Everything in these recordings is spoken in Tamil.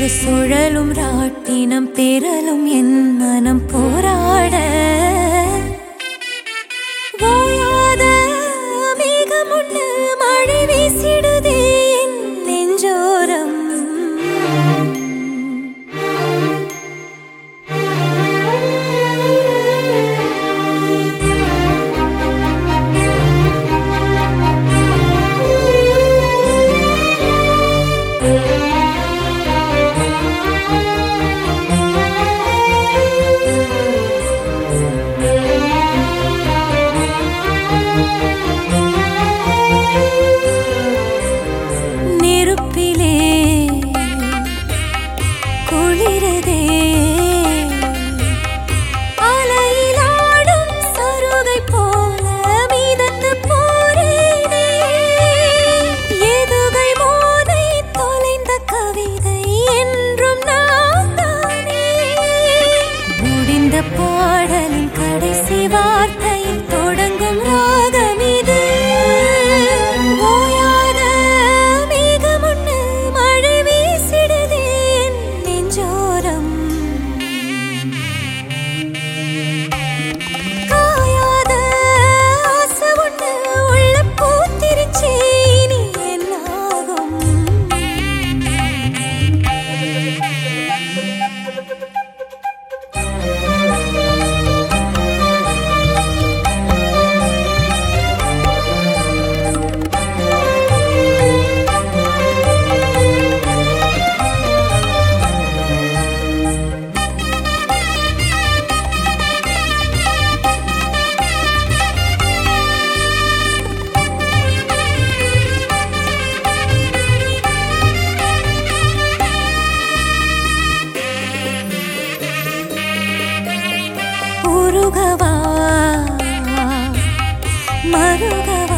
ஒரு சுழலும் ராட்டினம் பெறலும் என் மனம் போராட ஓயாத மேகமுண்டு மழை வீசிடுதே என் நெஞ்சோரம் நெருப்பிலே குளிரதே அலையிலாடும் சருகை போல மிதந்து போறேனே எதுகை மோதை தொலைந்த கவிதை என்றும் நான் தானே முடிந்த பாடலின் கடைசி வார்த்தையில் தொடங்கும் ராகம் இது ஓயாத மேகமுண்டு மழை வீசிடுதே என் நெஞ்சோரம் காயாத ஆசை ஒண்ணு உள்ள பூத்திருச்சே இனி என்னாகும் உருகவா மருகவா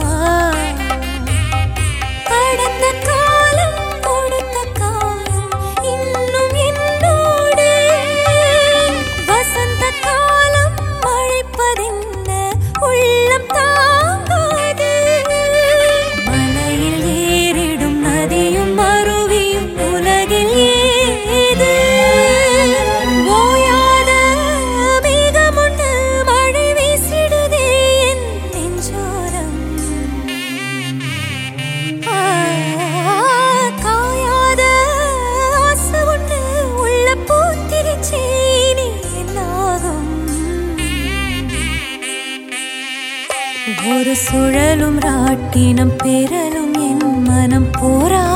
கடந்த காலம் கொடுத்த காலம் இன்னும் என்னோடு வசந்த காலம் அழைப்பதென்ன உள்ளம் தாங்காது மலையில் ஏறிடும் நதியும் அருவியும் உலகில் ஏது ஓயாத மேகமுண்டு மழை வீசிடுதே என் நெஞ்சோரம் ஆ, காயாத ஆசை ஒண்ணு உள்ள பூத்திருச்சே இனி என்னாகும் ஒரு சுழலும் ராட்டினம் பெறலும் என் மனம் போரா